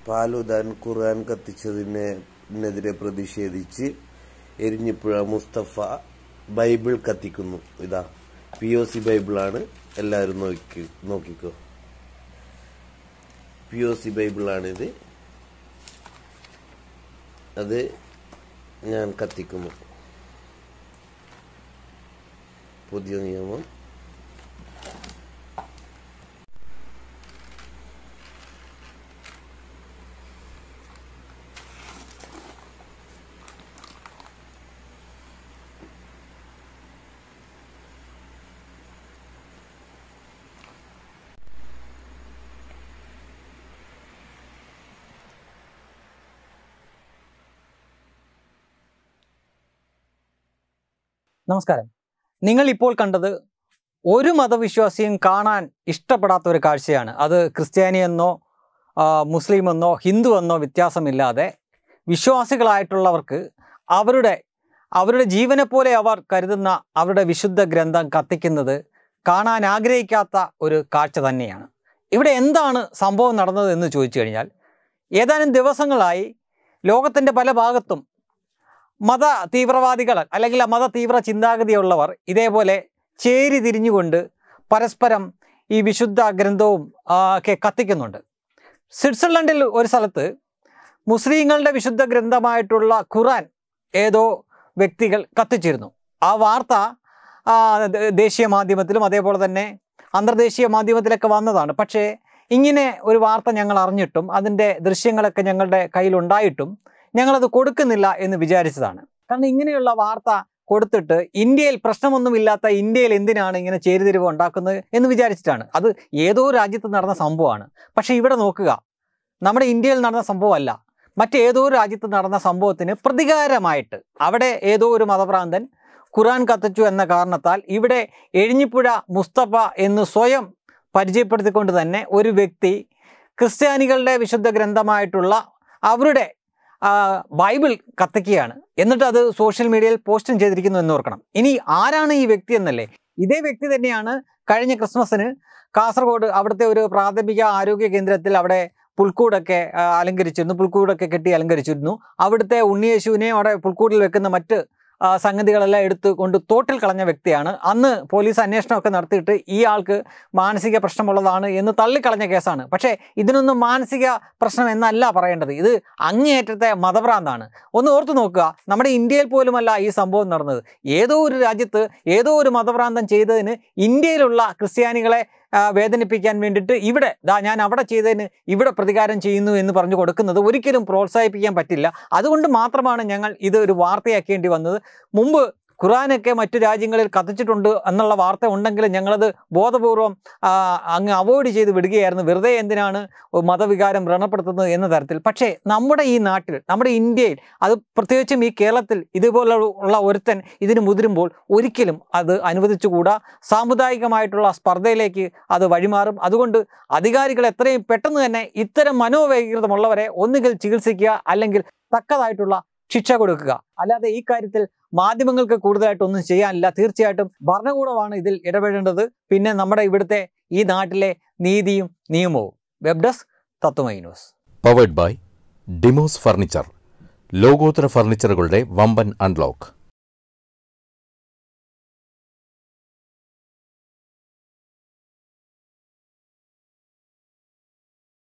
പാലുദാൻ ഖുർആൻ കത്തിച്ചതിനെതിരെ പ്രതിഷേധിച്ച് എരിഞ്ഞിപ്പുഴ മുസ്തഫ ബൈബിൾ കത്തിക്കുന്നു ഇതാ പി ഒ സി ബൈബിളാണ് എല്ലാവരും നോക്കി നോക്കിക്കോ പി ഒ സി ബൈബിളാണിത് അത് ഞാൻ കത്തിക്കുന്നു പുതിയ നിയമം നമസ്കാരം നിങ്ങൾ ഇപ്പോൾ കണ്ടത് ഒരു മതവിശ്വാസിയും കാണാൻ ഇഷ്ടപ്പെടാത്ത ഒരു കാഴ്ചയാണ് അത് ക്രിസ്ത്യാനിയെന്നോ ആ, മുസ്ലിമെന്നോ ഹിന്ദു എന്നോ വ്യത്യാസമില്ലാതെ വിശ്വാസികളായിട്ടുള്ളവർക്ക് അവരുടെ അവരുടെ ജീവനെ പോലെ അവർ കരുതുന്ന അവരുടെ വിശുദ്ധ ഗ്രന്ഥം കത്തിക്കുന്നത് കാണാൻ ആഗ്രഹിക്കാത്ത ഒരു കാഴ്ച തന്നെയാണ് ഇവിടെ എന്താണ് സംഭവം നടന്നത് എന്ന് ചോദിച്ചു കഴിഞ്ഞാൽ ഏതാനും ദിവസങ്ങളായി ലോകത്തിൻ്റെ പല ഭാഗത്തും മത തീവ്രവാദികൾ അല്ലെങ്കിൽ മത തീവ്ര ചിന്താഗതിയുള്ളവർ ഇതേപോലെ ചേരി തിരിഞ്ഞുകൊണ്ട് പരസ്പരം ഈ വിശുദ്ധ ഗ്രന്ഥവും ആ, ഒക്കെ കത്തിക്കുന്നുണ്ട് സ്വിറ്റ്സർലൻഡിൽ ഒരു സ്ഥലത്ത് മുസ്ലിങ്ങളുടെ വിശുദ്ധ ഗ്രന്ഥമായിട്ടുള്ള ഖുറാൻ ഏതോ വ്യക്തികൾ കത്തിച്ചിരുന്നു ആ വാർത്ത ആ, ദ- ദേശീയ മാധ്യമത്തിലും അതേപോലെ തന്നെ അന്തർദേശീയ മാധ്യമത്തിലൊക്കെ വന്നതാണ് പക്ഷേ ഇങ്ങനെ ഒരു വാർത്ത ഞങ്ങൾ അറിഞ്ഞിട്ടും അതിൻ്റെ ദൃശ്യങ്ങളൊക്കെ ഞങ്ങളുടെ കയ്യിലുണ്ടായിട്ടും ഞങ്ങളത് കൊടുക്കുന്നില്ല എന്ന് വിചാരിച്ചതാണ് കാരണം ഇങ്ങനെയുള്ള വാർത്ത കൊടുത്തിട്ട് ഇന്ത്യയിൽ പ്രശ്നമൊന്നുമില്ലാത്ത ഇന്ത്യയിൽ എന്തിനാണ് ഇങ്ങനെ ചേരിതിരിവ് ഉണ്ടാക്കുന്നത് എന്ന് വിചാരിച്ചിട്ടാണ് അത് ഏതോ രാജ്യത്ത് നടന്ന സംഭവമാണ് പക്ഷേ ഇവിടെ നോക്കുക നമ്മുടെ ഇന്ത്യയിൽ നടന്ന സംഭവമല്ല മറ്റേതോ രാജ്യത്ത് നടന്ന സംഭവത്തിന് പ്രതികാരമായിട്ട് അവിടെ ഏതോ ഒരു മതഭ്രാന്തൻ ഖുറാൻ കത്തിച്ചു എന്ന കാരണത്താൽ ഇവിടെ എഴിഞ്ഞിപ്പുഴ മുസ്തഫ എന്ന് സ്വയം പരിചയപ്പെടുത്തിക്കൊണ്ട് തന്നെ ഒരു വ്യക്തി ക്രിസ്ത്യാനികളുടെ വിശുദ്ധ ഗ്രന്ഥമായിട്ടുള്ള അവരുടെ ആ, ബൈബിൾ കത്തിക്കുകയാണ് എന്നിട്ട് അത് സോഷ്യൽ മീഡിയയിൽ പോസ്റ്റും ചെയ്തിരിക്കുന്നു എന്ന് ഓർക്കണം ഇനി ആരാണ് ഈ വ്യക്തി എന്നല്ലേ ഇതേ വ്യക്തി തന്നെയാണ് കഴിഞ്ഞ ക്രിസ്മസിന് കാസർഗോഡ് അവിടുത്തെ ഒരു പ്രാഥമിക ആരോഗ്യ കേന്ദ്രത്തിൽ അവിടെ പുൽക്കൂടൊക്കെ ആ, അലങ്കരിച്ചിരുന്നു പുൽക്കൂടൊക്കെ കെട്ടി അലങ്കരിച്ചിരുന്നു അവിടുത്തെ ഉണ്ണിയേശുവിനെ അവിടെ പുൽക്കൂടിൽ വെക്കുന്ന മറ്റ് ആ, സംഗതികളെല്ലാം എടുത്ത് കൊണ്ട് തോട്ടിൽ കളഞ്ഞ വ്യക്തിയാണ് അന്ന് പോലീസ് അന്വേഷണമൊക്കെ നടത്തിയിട്ട് ഈ ആൾക്ക് മാനസിക പ്രശ്നമുള്ളതാണ് എന്ന് തള്ളിക്കളഞ്ഞ കേസാണ് പക്ഷേ ഇതിനൊന്നും മാനസിക പ്രശ്നം എന്നല്ല പറയേണ്ടത് ഇത് അങ്ങേയറ്റത്തെ മതഭ്രാന്താണ് ഒന്ന് ഓർത്തു നോക്കുക നമ്മുടെ ഇന്ത്യയിൽ പോലുമല്ല ഈ സംഭവം നടന്നത് ഏതോ ഒരു രാജ്യത്ത് ഏതോ ഒരു മതഭ്രാന്തം ചെയ്തതിന് ഇന്ത്യയിലുള്ള ക്രിസ്ത്യാനികളെ ആ, വേദനിപ്പിക്കാൻ വേണ്ടിയിട്ട് ഇവിടെ ദാ ഞാൻ അവിടെ ചെയ്തതിന് ഇവിടെ പ്രതികാരം ചെയ്യുന്നു എന്ന് പറഞ്ഞു കൊടുക്കുന്നത് ഒരിക്കലും പ്രോത്സാഹിപ്പിക്കാൻ പറ്റില്ല അതുകൊണ്ട് മാത്രമാണ് ഞങ്ങൾ ഇത് ഒരു വാർത്തയാക്കേണ്ടി വന്നത് മുമ്പ് ഖുറാനൊക്കെ മറ്റു രാജ്യങ്ങളിൽ കത്തിച്ചിട്ടുണ്ട് എന്നുള്ള വാർത്ത ഉണ്ടെങ്കിലും ഞങ്ങളത് ബോധപൂർവം ആ, അങ്ങ് അവോയ്ഡ് ചെയ്ത് വിടുകയായിരുന്നു വെറുതെ എന്തിനാണ് മതവികാരം വ്രണപ്പെടുത്തുന്നത് എന്ന തരത്തിൽ പക്ഷേ നമ്മുടെ ഈ നാട്ടിൽ നമ്മുടെ ഇന്ത്യയിൽ അത് പ്രത്യേകിച്ചും ഈ കേരളത്തിൽ ഇതുപോലുള്ള ഒരുത്തൻ ഇതിന് മുതിരുമ്പോൾ ഒരിക്കലും അത് അനുവദിച്ചുകൂടാ സാമുദായികമായിട്ടുള്ള സ്പർദ്ധയിലേക്ക് അത് വഴിമാറും അതുകൊണ്ട് അധികാരികൾ എത്രയും പെട്ടെന്ന് തന്നെ ഇത്തരം മനോവൈകൃതമുള്ളവരെ ഒന്നുകിൽ ചികിത്സിക്കുക അല്ലെങ്കിൽ തക്കതായിട്ടുള്ള ശിക്ഷ കൊടുക്കുക അല്ലാതെ ഈ കാര്യത്തിൽ മാധ്യമങ്ങൾക്ക് കൂടുതലായിട്ടൊന്നും ചെയ്യാനില്ല തീർച്ചയായിട്ടും ഭരണകൂടമാണ് ഇതിൽ ഇടപെടേണ്ടത് പിന്നെ നമ്മുടെ ഇവിടുത്തെ ഈ നാട്ടിലെ നീതിയും നിയമവും വെബ് ഡെസ്ക് തത്വമൈ news powered by Demos furniture ലോകോത്തര ഫർണിച്ചറുകളുടെ വമ്പൻ അൺലോക്ക്